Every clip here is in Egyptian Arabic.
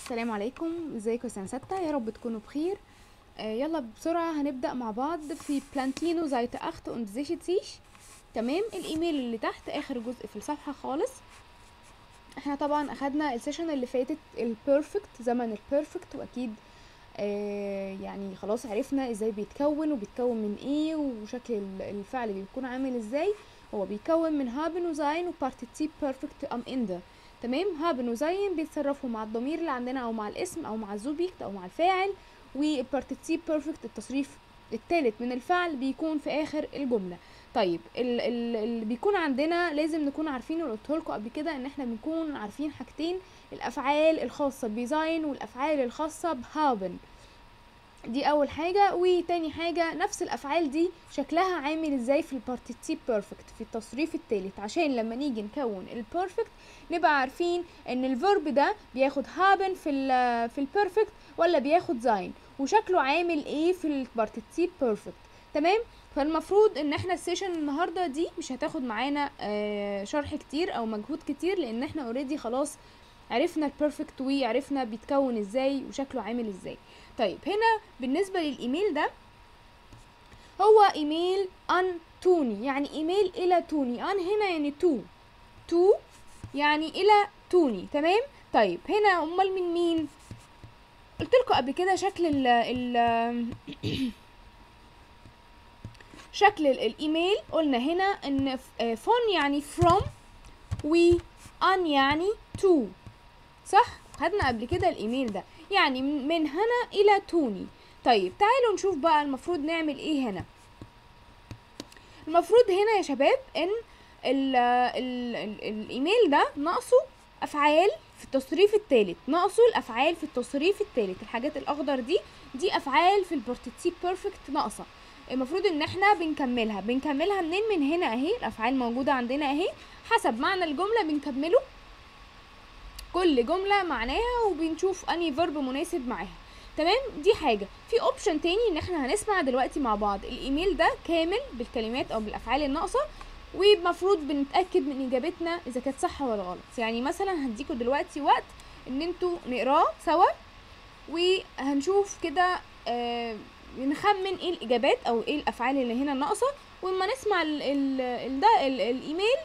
السلام عليكم ازيكم يا سنه سته يا رب تكونوا بخير آه يلا بسرعه هنبدا مع بعض في بلانتينو زايت اخت und sichert sich تمام الايميل اللي تحت اخر جزء في الصفحه خالص احنا طبعا اخدنا السيشن اللي فاتت البيرفكت زمن البيرفكت واكيد آه يعني خلاص عرفنا ازاي بيتكون وبيتكون من ايه وشكل ال- الفعل بيكون عامل ازاي هو بيتكون من هابن وزاين وبارتيتيب بيرفكت ام اند تمام هابن وزاين بيتصرفوا مع الضمير اللي عندنا او مع الاسم او مع الزوبيكت او مع الفاعل والبارتيتيب بيرفكت التصريف الثالث من الفعل بيكون في اخر الجمله طيب ال- ال- اللي بيكون عندنا لازم نكون عارفين وقلت لكم قبل كده ان احنا بنكون عارفين حاجتين الافعال الخاصه بزاين والافعال الخاصه بهابن دي اول حاجه وتاني حاجه نفس الافعال دي شكلها عامل ازاي في البارتيتيب بيرفكت في التصريف الثالث عشان لما نيجي نكون البيرفكت نبقى عارفين ان الفيرب ده بياخد هابن في ال في البيرفكت ولا بياخد زاين وشكله عامل ايه في البارتيتيب بيرفكت تمام فالمفروض ان احنا السيشن النهارده دي مش هتاخد معانا آه شرح كتير او مجهود كتير لان احنا اوريدي خلاص عرفنا البيرفكت وعرفنا بيتكون ازاي وشكله عامل ازاي طيب هنا بالنسبه للايميل ده هو ايميل ان توني يعني ايميل الى توني ان هنا يعني تو تو يعني الى توني تمام طيب هنا امال من مين قلت لكم قبل كده شكل ال ال شكل ال- الايميل قلنا هنا ان فون يعني from و ان يعني to صح خدنا قبل كده الايميل ده يعني من من هنا الى توني طيب تعالوا نشوف بقى المفروض نعمل ايه هنا المفروض هنا يا شباب ان ال ال ال الايميل ده ناقصه افعال في التصريف الثالث ناقصه الافعال في التصريف الثالث الحاجات الاخضر دي دي افعال في البارتيتيب بيرفكت ناقصه المفروض ان احنا بنكملها بنكملها منين من هنا اهي الافعال موجوده عندنا اهي حسب معنى الجمله بنكمله كل جمله معناها وبنشوف انهي فيرب مناسب معاها تمام دي حاجه في اوبشن تاني ان احنا هنسمع دلوقتي مع بعض الايميل ده كامل بالكلمات او بالافعال الناقصه ومفروض بنتاكد من اجابتنا اذا كانت صح ولا غلط يعني مثلا هديكوا دلوقتي وقت ان انتوا نقراه سوا وهنشوف كده آه نخمن ايه الاجابات او ايه الافعال اللي هنا ناقصه ولما نسمع ال ال ال ده ال الايميل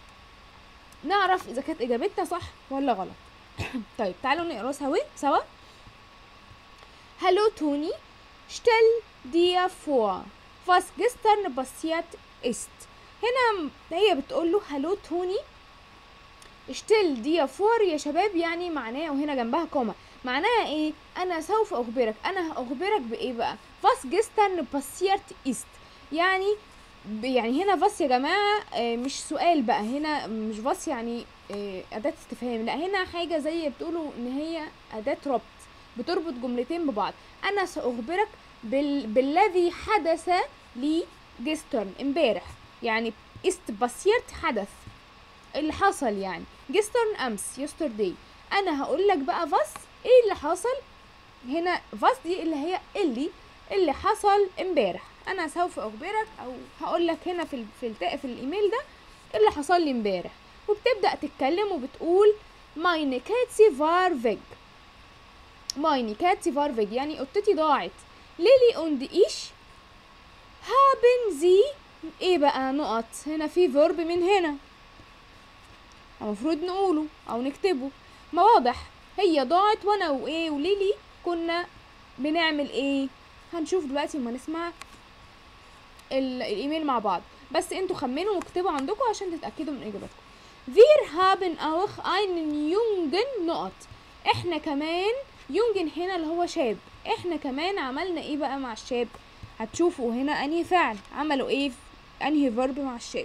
نعرف اذا كانت اجابتنا صح ولا غلط طيب تعالوا نقراه سوا سوا Hallo Toni, stell dir vor, was gestern passiert ist. هنا هي بتقول له هلو توني اشتل دي فور يا شباب يعني معناه وهنا جنبها كوما معناها ايه انا سوف اخبرك انا هاخبرك بايه بقى was gestern passiert ist يعني ب- يعني هنا فاس يا جماعه آه، مش سؤال بقى هنا مش فاس يعني آه، اداه استفهام لا هنا حاجه زي بتقولوا ان هي اداه ربط بتربط جملتين ببعض انا ساخبرك بال... بالذي حدث لي جسترن امبارح يعني است باسيرت حدث اللي حصل يعني جسترن امس يسترداي انا هقول لك بقى فاس ايه اللي حصل هنا فاس دي اللي هي اللي اللي حصل امبارح انا سوف اخبرك او هقول لك هنا في ال... في التا... في الايميل ده اللي حصل لي امبارح وبتبدا تتكلم وبتقول meine Katze war weg meine Katze war weg يعني قطتي ضاعت ليلي und ich haben sie ايه بقى نقط هنا في فيرب من هنا المفروض نقوله او نكتبه ما واضح هي ضاعت وانا وايه وليلي كنا بنعمل ايه هنشوف دلوقتي لما نسمع ال- الايميل مع بعض بس انتوا خمنوا واكتبوا عندكم عشان تتاكدوا من اجابتكم Wir haben auch einen jungen نقط احنا كمان يونجن هنا اللي هو شاب احنا كمان عملنا ايه بقى مع الشاب هتشوفوا هنا انهي فعل عملوا ايه في انهي فيرب مع الشاب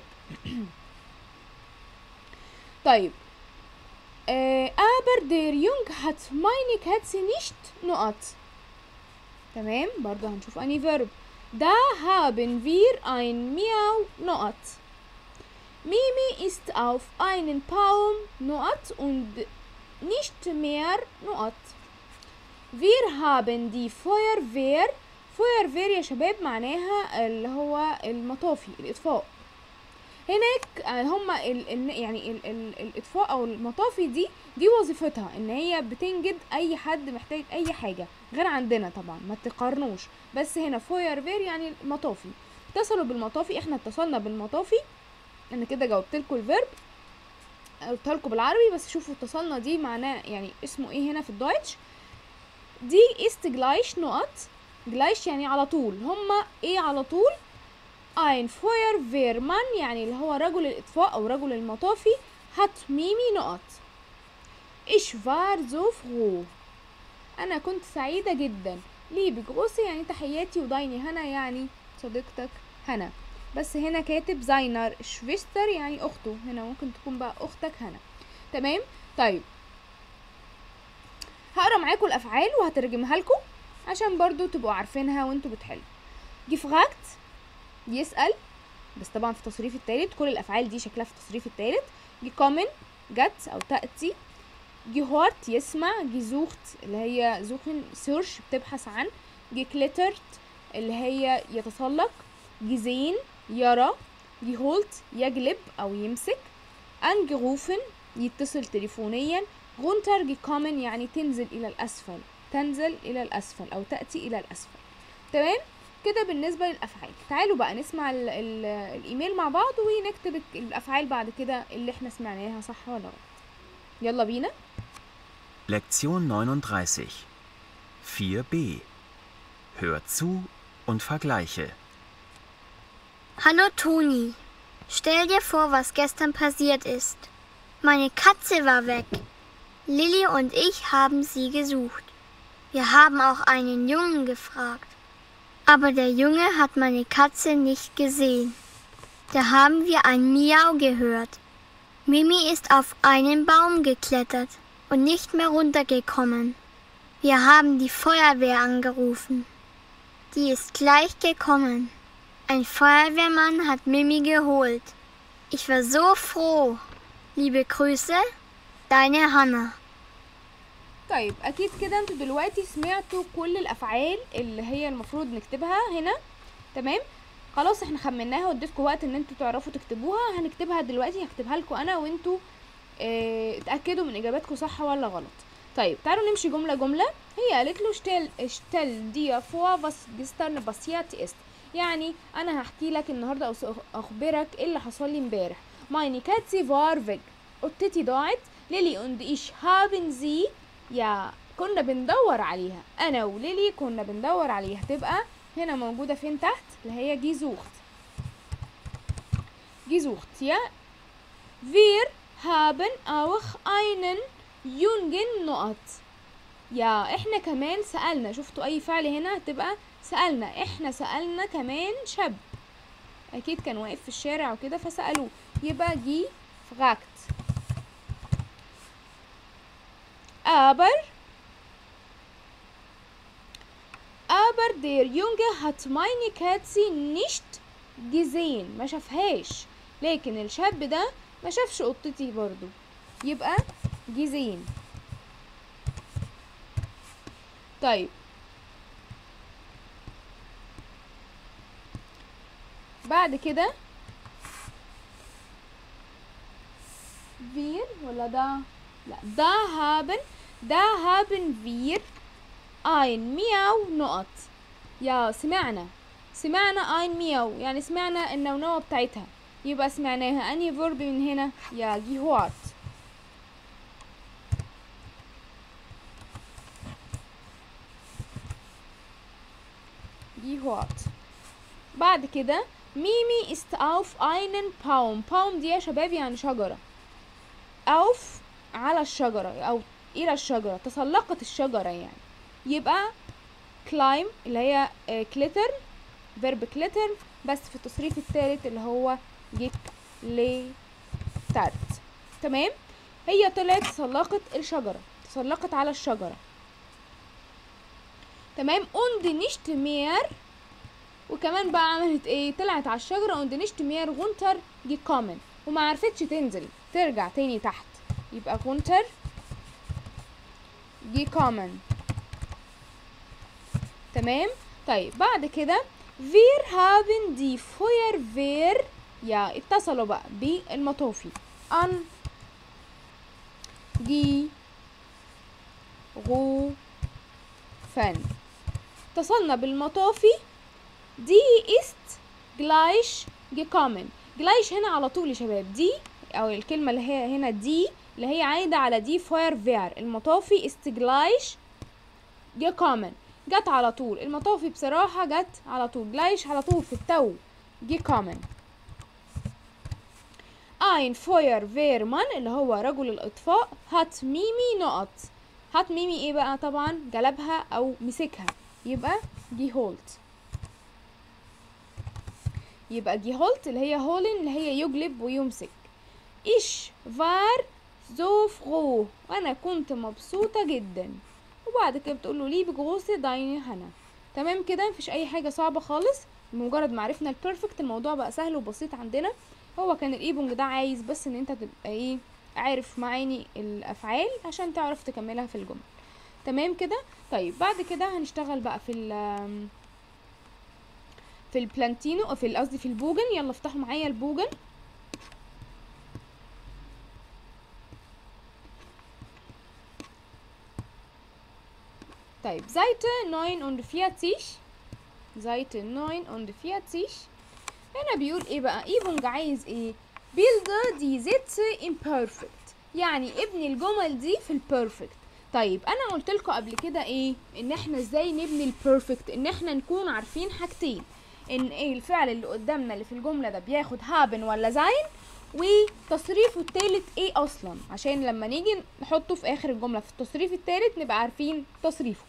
طيب äh, aber der Jung hat meine Katze nicht نقط تمام برضه هنشوف انهي فيرب da haben wir ein Miau نقط Mimi ist auf einen Baum نقط und nicht mehr نقط Wir haben die Feuerwehr Feuerwehr يا شباب معناها اللي هو المطافي الإطفاء هناك آه، هما ال ال يعني ال ال الاطفاء او المطافي دي دي وظيفتها ان هي بتنجد اي حد محتاج اي حاجه غير عندنا طبعا ما تقارنوش بس هنا فوير فير يعني المطافي اتصلوا بالمطافي احنا اتصلنا بالمطافي انا كده جاوبت لكم الفيرب قلتها لكم بالعربي بس شوفوا اتصلنا دي معناه يعني اسمه ايه هنا في الدويتش دي است جلايش نقط جلايش يعني على طول هما ايه على طول ein Feuerwehrmann يعني اللي هو رجل الإطفاء أو رجل المطافي hat ميمي نقط ich war so froh أنا كنت سعيدة جدا liebe Grüße يعني تحياتي ودايني هنا يعني صديقتك هنا بس هنا كاتب زاينر شفيستر يعني أخته هنا ممكن تكون بقى أختك هنا تمام طيب هقرا معاكم الأفعال وهترجمها لكم عشان برضو تبقوا عارفينها وانتوا بتحلوا gefragt يسأل بس طبعا في التصريف التالت كل الأفعال دي شكلها في التصريف التالت gekommen جت أو تأتي gehört يسمع gesucht اللي هي زوخن سيرش بتبحث عن geklettert اللي هي يتسلق gesehen يرى geholt يجلب أو يمسك angerufen يتصل تليفونيا runter gekommen يعني تنزل إلى الأسفل تنزل إلى الأسفل أو تأتي إلى الأسفل تمام كده بالنسبة للأفعال تعالوا بقى نسمع ال ال الإيميل مع بعض ونكتب الأفعال بعد كده اللي احنا سمعناها صح ولا غلط يلا بينا Lektion 39. 4b. Hör zu und vergleiche. Hallo Toni. Stell dir vor, was gestern passiert ist. Meine Katze war weg. Lilly und ich haben sie gesucht. Wir haben auch einen Jungen gefragt. Aber der Junge hat meine Katze nicht gesehen. Da haben wir ein Miau gehört. Mimi ist auf einen Baum geklettert und nicht mehr runtergekommen. Wir haben die Feuerwehr angerufen. Die ist gleich gekommen. Ein Feuerwehrmann hat Mimi geholt. Ich war so froh. Liebe Grüße, deine Hanna. طيب اكيد كده انتوا دلوقتي سمعتوا كل الافعال اللي هي المفروض نكتبها هنا تمام خلاص احنا خمناها واديتكم وقت ان انتوا تعرفوا تكتبوها هنكتبها دلوقتي هكتبها لكم انا وانتوا اه اتاكدوا من اجاباتكم صح ولا غلط طيب تعالوا نمشي جمله جمله هي قالت له اشتل اشتل دي فوا was gestern passiert ist يعني انا هحكي لك النهارده او اخبرك ايه اللي حصل لي امبارح meine Katze war weg قطتي ضاعت ليلي und ich haben sie يا كنا بندور عليها انا وليلي كنا بندور عليها تبقى هنا موجوده فين تحت اللي هي جيزوخت جيزوخت يا wir haben auch einen jungen نقط يا احنا كمان سألنا شفتوا اي فعل هنا هتبقى سألنا احنا سألنا كمان شاب اكيد كان واقف في الشارع وكده فسألوه يبقى جي فراكت aber aber der Junge hat meine Katze nicht gesehen ما شافهاش لكن الشاب ده ما شافش قطتي برضو يبقى gesehen طيب بعد كده wir ولا ده لا da haben da haben wir ein Miau نقط يا سمعنا سمعنا ein Miau يعني سمعنا النونوة بتاعتها يبقى سمعناها أنهي فيرب من هنا يا gehört gehört بعد كده ميمي ist auf einen Baum Baum دي يا شباب يعني شجرة auf على الشجرة أو إلى الشجرة تسلقت الشجرة يعني يبقى climb اللي هي كليتر فيرب كليتر بس في التصريف الثالث اللي هو جيك لي تارت تمام هي طلعت تسلقت الشجرة تسلقت على الشجرة تمام und nicht mehr وكمان بقى عملت ايه طلعت على الشجرة und nicht mehr runter gekommen وما عرفتش تنزل ترجع تاني تحت يبقى runter gekommen تمام طيب بعد كده wir haben die Feuerwehr يا اتصلوا بقى بالمطافي ان جي غو فن اتصلنا بالمطافي دي است جلايش gekommen جلايش هنا على طول يا شباب دي او الكلمه اللي هي هنا دي اللي هي عايده على دي فاير فير المطافي است جلايش gekommen جت على طول المطافي بصراحه جت على طول جلايش على طول في التو gekommen ein Feuerwehrmann اللي هو رجل الإطفاء هات ميمي نقط هات ميمي ايه بقى طبعا جلبها او مسكها يبقى جيهولت يبقى جيهولت اللي هي هولن اللي هي يجلب ويمسك إيش فار so froh وانا كنت مبسوطة جدا وبعد كده بتقول له ليه بجوسي دايني هنا تمام كده مفيش اي حاجة صعبة خالص بمجرد ما عرفنا البيرفكت الموضوع بقى سهل وبسيط عندنا هو كان الايبونج ده عايز بس ان انت تبقى ايه عارف معاني الافعال عشان تعرف تكملها في الجمل تمام كده طيب بعد كده هنشتغل بقى في ال في البلانتينو في قصدي في البوجن يلا افتحوا معايا البوجن طيب Seite 49 Seite 49 هنا بيقول ايه بقى ايفونج عايز ايه build die Sätze imperfect يعني ابني الجمل دي في البيرفكت طيب انا قلت لكم قبل كده ايه ان احنا ازاي نبني البيرفكت ان احنا نكون عارفين حاجتين ان ايه الفعل اللي قدامنا اللي في الجمله ده بياخد هابن ولا زين وتصريفه التالت ايه اصلا عشان لما نيجي نحطه في اخر الجمله في التصريف التالت نبقى عارفين تصريفه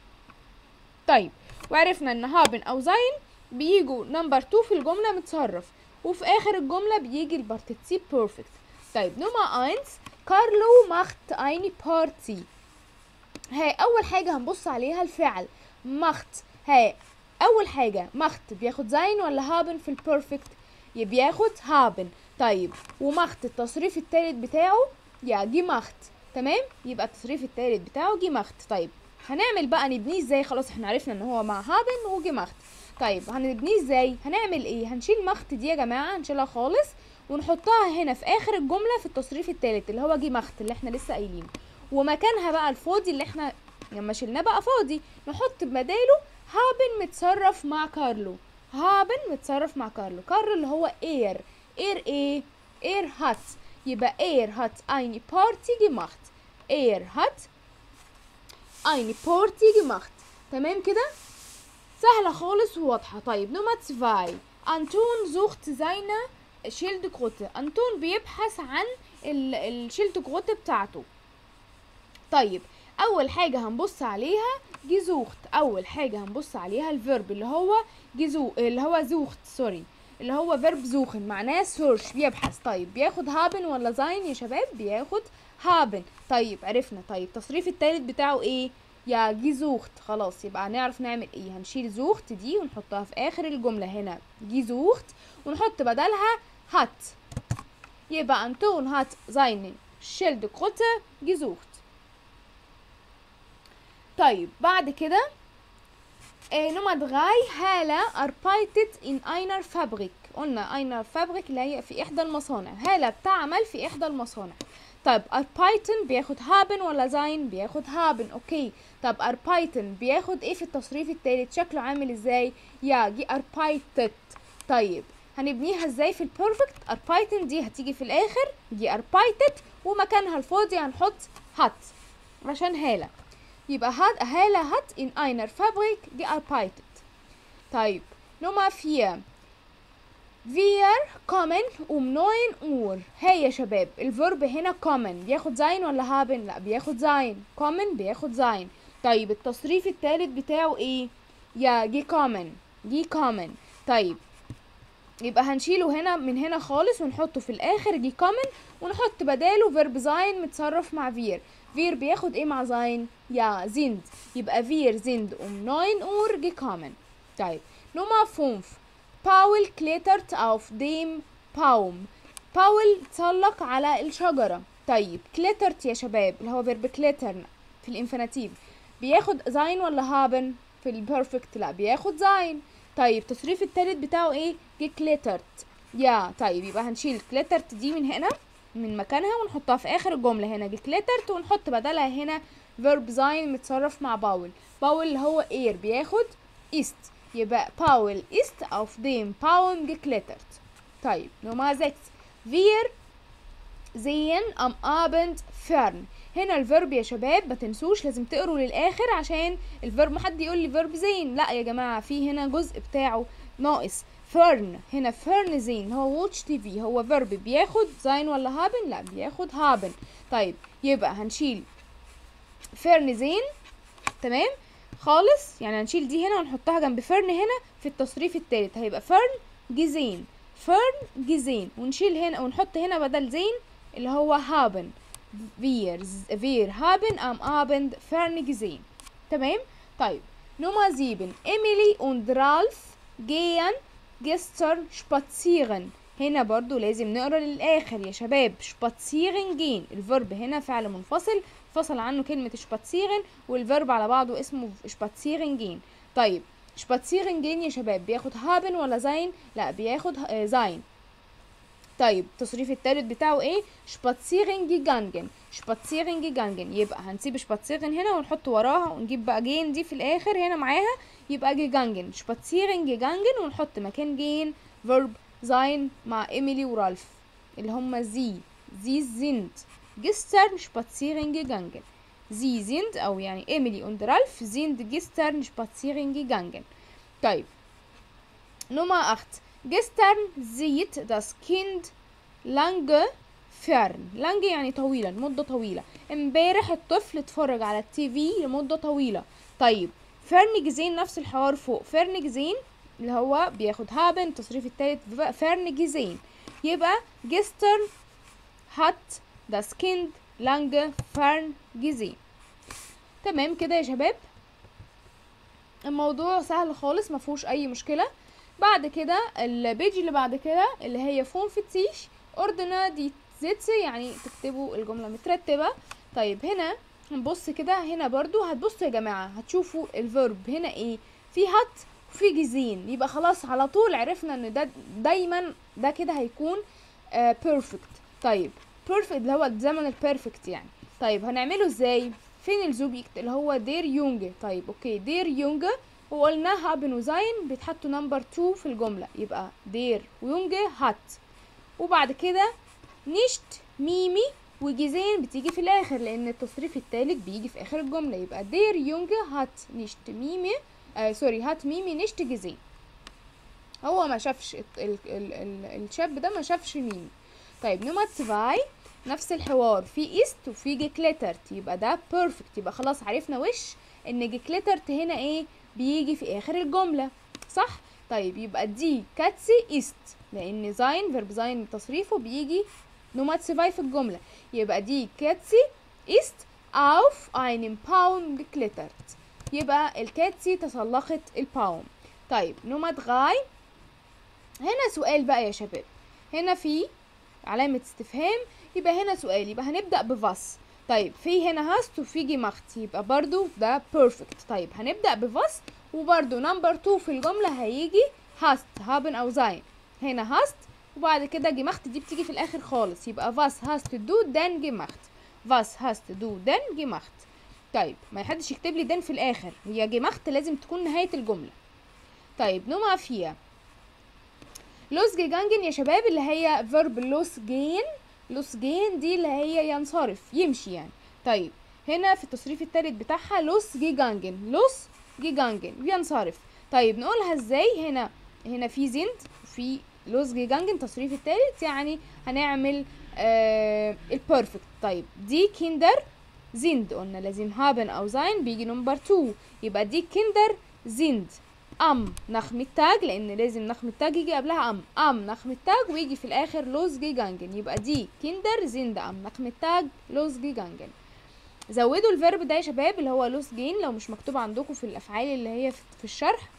طيب وعرفنا ان هابن او زين بيجوا نمبر 2 في الجمله متصرف وفي اخر الجمله بيجي البارتيسيب بيرفكت طيب نمرة 1 كارلو ماخت ايني بارتي هاي اول حاجه هنبص عليها الفعل ماخت هاي اول حاجه ماخت بياخد زين ولا هابن في البيرفكت بياخد هابن طيب وماخت التصريف التالت بتاعه يا جي ماخت تمام يبقى التصريف التالت بتاعه جي ماخت طيب هنعمل بقى نبنيه ازاي خلاص احنا عرفنا ان هو مع هابن وجي ماخت طيب هنبنيه ازاي هنعمل ايه هنشيل مخت دي يا جماعه هنشيلها خالص ونحطها هنا في اخر الجمله في التصريف التالت اللي هو جي مخت اللي احنا لسه قايلينه ومكانها بقى الفاضي اللي احنا لما شلناه بقى فاضي نحط بداله هابن متصرف مع كارلو هابن متصرف مع كارلو كارلو اللي هو اير اير ايه اير هات يبقى اير هات ايني بارتي جماcht اير هات ايني بارتي جماcht تمام كده سهلة خالص وواضحة طيب نمرة 2 أنتون زوخت زينة شيلد كروتة أنتون بيبحث عن الشيلد كروتة بتاعته طيب أول حاجة هنبص عليها جيزوخت أول حاجة هنبص عليها الفيرب اللي هو جيزو اللي هو زوخت سوري اللي هو فيرب زوخن معناه سيرش بيبحث طيب بياخد هابن ولا زين يا شباب بياخد هابن طيب عرفنا طيب التصريف التالت بتاعه ايه يا جي زوخت خلاص يبقى هنعرف نعمل ايه هنشيل زوخت دي ونحطها في اخر الجملة هنا جي زوخت ونحط بدلها هات يبقى انتون هات زين شيلد كروتة جيزوخت طيب بعد كده آه نمرة دغاي هالة arbeitet in einer Fabrik قلنا einer Fabrik اللي هي في إحدى المصانع هالة بتعمل في إحدى المصانع طيب arbeiten بياخد هابن ولا زين بياخد هابن اوكي طب arbeiten بياخد ايه في التصريف التالت شكله عامل ازاي يا جي arbeitet طيب هنبنيها ازاي في البيرفكت arbeiten دي هتيجي في الاخر دي arbeitet ومكانها الفاضي هنحط هات عشان هالة يبقى هات هالة هات in einer Fabrik gearbeitet طيب نمرة 4 Wir kommen um 9 Uhr هاي يا شباب الفيرب هنا kommen بياخد زين ولا هابن لا بياخد زين kommen بياخد زين طيب التصريف التالت بتاعه ايه يا جي kommen جي kommen طيب يبقى هنشيله هنا من هنا خالص ونحطه في الاخر جي kommen ونحط بداله فيرب زين متصرف مع فير فير بياخد ايه مع زين يا زيند يبقى فير زيند um 9 Uhr gekommen طيب نمرة 5 باول كليترت auf dem باوم باول تسلق على الشجرة طيب كليترت يا شباب اللي هو فيرب كليتر في الانفينيتيف بياخد زين ولا هابن في البيرفكت لا بياخد زين طيب التصريف التالت بتاعه ايه جي كليترت يا طيب يبقى هنشيل كليترت دي من هنا من مكانها ونحطها في اخر الجمله هنا كليترت ونحط بدلها هنا فيرب زين متصرف مع باول باول اللي هو اير بياخد است يبقى باول است auf dem Baum geklettert طيب Nummer 6 wir sehen am Abend fern هنا الفيرب يا شباب ما تنسوش لازم تقروا للاخر عشان الفيرب ما حد يقول لي فيرب زين لا يا جماعه في هنا جزء بتاعه ناقص فيرن هنا فيرن زين هو واتش تي في هو فيرب بياخد زين ولا هابن لا بياخد هابن طيب يبقى هنشيل فيرن زين تمام خالص يعني هنشيل دي هنا ونحطها جنب فيرن هنا في التصريف التالت هيبقى فيرن جزين فيرن جزين ونشيل هنا ونحط هنا بدل زين اللي هو هابن wir wir haben am Abend fern gesehen تمام طيب Nummer 7 Emily und Ralph gehen gestern spazieren هنا برضو لازم نقرا للاخر يا شباب spazieren gehen الفيرب هنا فعل منفصل فصل عنه كلمة spazieren والفيرب على بعضه اسمه spazieren gehen طيب spazieren gehen يا شباب بياخد haben ولا sein لا بياخد sein طيب التصريف التالت بتاعه ايه spazieren gegangen spazieren gegangen يبقى هنسيب spazieren هنا ونحط وراها ونجيب بقى جين دي في الاخر هنا معاها يبقى gegangen spazieren gegangen ونحط مكان جين verb sein مع ايميلي ورالف اللي هما زي sie sind gestern spazieren gegangen sie sind او يعني ايميلي und رالف sind gestern spazieren gegangen طيب Nummer 8 Gestern sieht das Kind lange fern lange يعني طويلا مدة طويلة امبارح الطفل اتفرج على التي في لمدة طويلة طيب فيرن جزين نفس الحوار فوق فيرن جزين اللي هو بياخد هابن التصريف التالت فيرن جزين يبقى gestern hat das Kind lange fern gesehen تمام كده يا شباب الموضوع سهل خالص مفهوش اي مشكله بعد كده البيج اللي بعد كده اللي هي فون فتيش اوردنا دي زيتس يعني تكتبوا الجملة مترتبة طيب هنا هنبص كده هنا برضو هتبصوا يا جماعة هتشوفوا الفيرب هنا ايه في هات وفي جزين يبقى خلاص على طول عرفنا ان ده دايما ده كده هيكون بيرفكت طيب بيرفكت اللي هو الزمن البيرفكت يعني طيب هنعمله ازاي فين الزوبيكت اللي هو دير يونج طيب اوكي دير يونج وقلنا هابن وزاين بيتحطوا نمبر 2 في الجملة يبقى دير ويونج هات وبعد كده نشت ميمي وجزين بتيجي في الاخر لان التصريف التالت بيجي في اخر الجملة يبقى دير يونج هات نشت ميمي آه سوري هات ميمي نشت جزين هو ما شافش ال ال ال ال الشاب ده ما شافش ميمي طيب نمرة 2 نفس الحوار في ايست وفي جيكليترت يبقى ده بيرفكت يبقى خلاص عرفنا وش ان جيكليترت هنا ايه بيجي في اخر الجملة صح طيب يبقى دي كاتسي ايست لان زاين فيرب زاين تصريفه بيجي نمرة 2 في الجملة يبقى دي كاتسي ist auf einem Baum geklettert يبقى الكاتسي تسلقت الباوم طيب نمرة 3 هنا سؤال بقى يا شباب هنا في علامة استفهام يبقى هنا سؤال يبقى هنبدأ بفاس طيب في هنا هاست وفي جيماخت يبقى برضو ده بيرفكت طيب هنبدأ بفاس وبرضو نمبر 2 في الجملة هيجي هاست هابن أو زاين هنا هاست وبعد كده جيماخت دي بتيجي في الآخر خالص يبقى فاس هاست دو دان جيماخت فاس هاست دو دان جيماخت طيب ما حدش يكتب لي دان في الآخر هي جيماخت لازم تكون نهاية الجملة طيب نوما فيها لوس جيجانجن يا شباب اللي هي فيرب لوس جين لوس جين دي اللي هي ينصرف يمشي يعني طيب هنا في التصريف التالت بتاعها لوس جيجانجن لوس جيجانجن ينصرف طيب نقولها ازاي هنا هنا في زند وفي لوس جيجانجن تصريف التالت يعني هنعمل آه البرفكت طيب دي كيندر زند قلنا لازم هابن او زين بيجي نمبر 2 يبقى دي كيندر زند ام نخم التاج لان لازم نخم التاج يجي قبلها ام ام نخم التاج ويجي في الاخر لوز جيجانجن يبقى دي كيندر زند ام نخم التاج لوز جيجانجن زودوا الفيرب ده يا شباب اللي هو لوس جين لو مش مكتوب عندكم في الافعال اللي هي في الشرح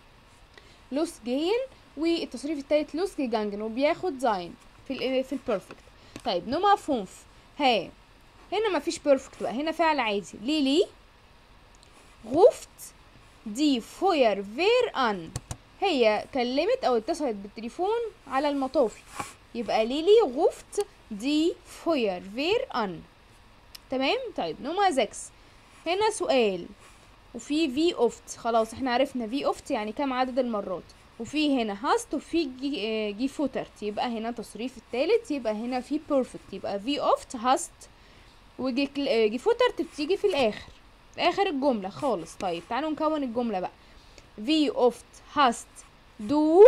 لوس جين والتصريف التالت لوس جيجانجن وبياخد زاين في ال في البيرفكت طيب نوما فونف ها هنا مفيش بيرفكت بقى هنا فعل عادي ليلي غفت دي فويرفير ان هي كلمت او اتصلت بالتليفون على المطافي يبقى ليلي غفت دي فوير فير ان تمام طيب نمرة 6 هنا سؤال وفي في اوفت خلاص احنا عرفنا في اوفت يعني كم عدد المرات وفي هنا هاست وفي جي, آه، جي فوترت يبقى هنا تصريف التالت يبقى هنا في بيرفكت يبقى في اوفت هاست وجي كل- آه، جي فوترت بتيجي في الاخر في اخر الجملة خالص طيب تعالوا نكون الجملة بقى في اوفت هاست دو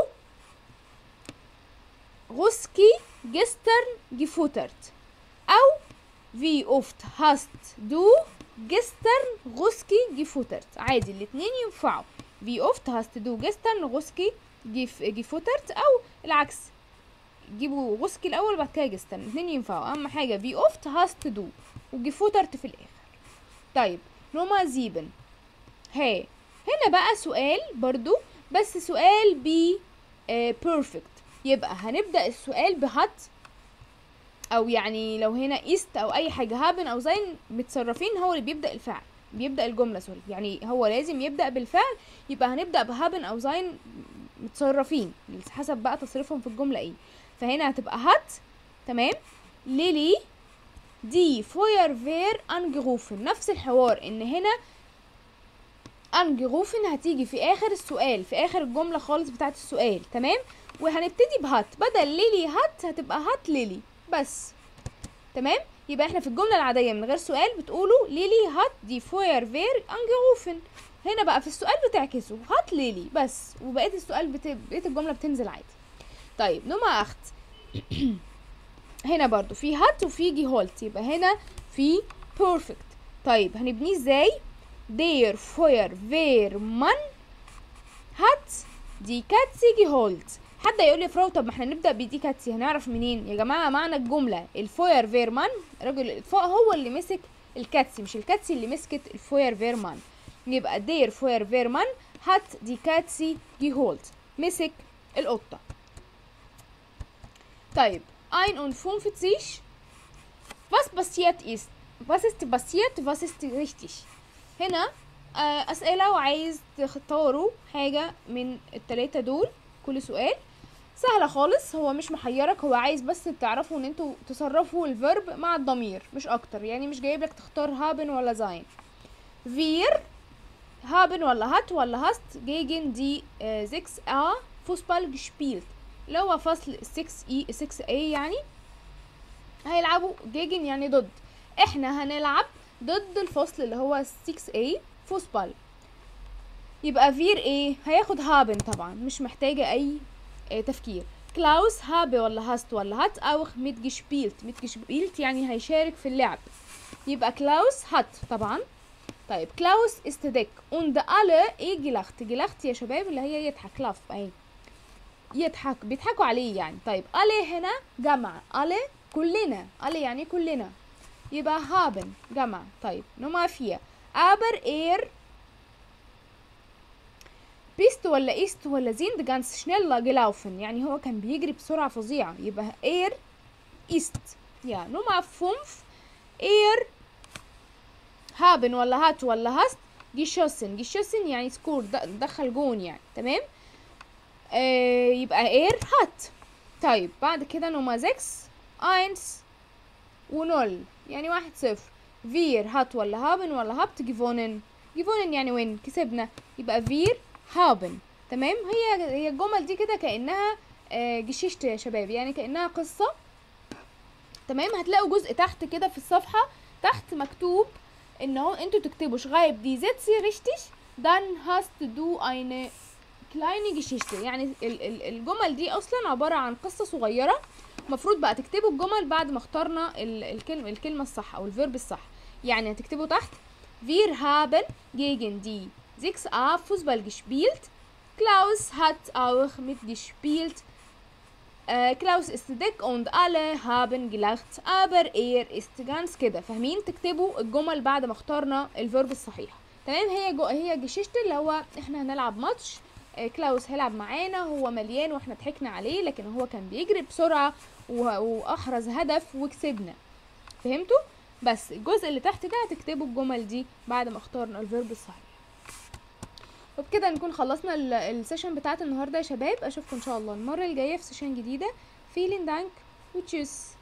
غسكي جسترن جيفوترت او في اوفت هاست دو جسترن غسكي جيفوترت عادي الاتنين ينفعوا في اوفت هاست دو جسترن غسكي جيف جيفوترت او العكس جيبوا غسكي الاول وبعد كده جسترن الاتنين ينفعوا اهم حاجه في اوفت هاست دو وجيفوترت في الاخر طيب نوما زيبن هي هنا بقى سؤال برضو بس سؤال ب بيرفكت يبقى هنبدأ السؤال بهات او يعني لو هنا ايست او اي حاجة هابن او زين متصرفين هو اللي بيبدأ الفعل بيبدأ الجملة سوري يعني هو لازم يبدأ بالفعل يبقى هنبدأ بهابن او زين متصرفين حسب بقى تصريفهم في الجملة ايه فهنا هتبقى هات تمام ليلي دي فوير فير انجروفن نفس الحوار ان هنا انجروفن هتيجي في اخر السؤال في اخر الجمله خالص بتاعت السؤال تمام وهنبتدي بهات بدل ليلي هات هتبقى هات ليلي بس تمام يبقى احنا في الجمله العاديه من غير سؤال بتقولوا ليلي هات دي فوير فير انجروفن هنا بقى في السؤال بتعكسوا هات ليلي بس وبقيه السؤال بت... بقيه الجمله بتنزل عادي طيب نوما اخت هنا برضو في هات وفي جي هولت يبقى هنا في perfect طيب هنبنيه ازاي der Feuer wer Mann hat die Katze geholt حد يقول لي يا فراو طب ما احنا نبدا بدي كاتسي هنعرف منين يا جماعه معنى الجمله الفوير فيرمان رجل الاطفاء هو اللي مسك الكاتسي مش الكاتسي اللي مسكت الفوير فيرمان يبقى دير فوير فيرمان هات دي كاتسي geholt مسك القطه طيب 51 was passiert ist was ist passiert was ist richtig هنا آه، أسئلة وعايز تختاروا حاجة من التلاتة دول كل سؤال سهلة خالص هو مش محيرك هو عايز بس تعرفوا ان انتوا تصرفوا الفيرب مع الضمير مش اكتر يعني مش جايبلك تختار هابن ولا زاين فير هابن ولا هات ولا هاست جيجن دي 6 ا فوسبال gespielt اللي هو فصل 6 اي 6 اي يعني هيلعبوا جيجن يعني ضد احنا هنلعب ضد الفصل اللي هو 6A فوسبال يبقى فير ايه هياخد هابن طبعا مش محتاجة اي آه، تفكير كلاوس هابه ولا هاست ولا هات اوخ ميت جشبيلت ميت جشبيلت يعني هيشارك في اللعب يبقى كلاوس هات طبعا طيب كلاوس استدك und alle ايه جلخت جلخت يا شباب اللي هي يضحك لاف اهي يضحك بيضحكوا عليه يعني طيب alle هنا جمع alle كلنا alle يعني كلنا يبقى haben جمع طيب نمرة فيها aber er bist ولا ist ولا sind ganz schnell gelaufen يعني هو كان بيجري بسرعة فظيعة يبقى er ist ja نمرة 5 er haben ولا hat ولا hast geschossen geschossen يعني سكور دخل جون يعني تمام آه يبقى er hat طيب بعد كده نمرة 6 1 ونول يعني واحد صفر فير هات ولا هابن ولا هابت جيفونن جيفونن يعني وين كسبنا يبقى فير هابن تمام هي هي الجمل دي كده كانها آه، جششت يا شباب يعني كانها قصه تمام هتلاقوا جزء تحت كده في الصفحه تحت مكتوب ان هو انتوا تكتبوا schreib die Sätze richtig dann hast du eine kleine Geschichte يعني ال- ال- الجمل دي اصلا عباره عن قصه صغيره المفروض بقى تكتبوا الجمل بعد ما اخترنا ال- الكلمة الكلمة الصح أو الفيرب الصح يعني هتكتبوا تحت Wir haben gegen die 6a Fußball gespielt. Klaus hat auch mitgespielt. Äh, Klaus ist dick und alle haben gelacht, aber er ist ganz كده فاهمين تكتبوا الجمل بعد ما اخترنا الفيرب الصحيح تمام هي جو هي جششت اللي هو احنا هنلعب ماتش آه، كلاوس هيلعب معانا هو مليان واحنا ضحكنا عليه لكن هو كان بيجري بسرعة و- واحرز هدف وكسبنا فهمتوا بس الجزء اللي تحت ده هتكتبوا الجمل دي بعد ما اخترنا الفيرب الصحيح وبكده نكون خلصنا ال- السيشن بتاعت النهارده يا شباب اشوفكم ان شاء الله المره الجايه في سيشن جديده فيلين دانك وتشيس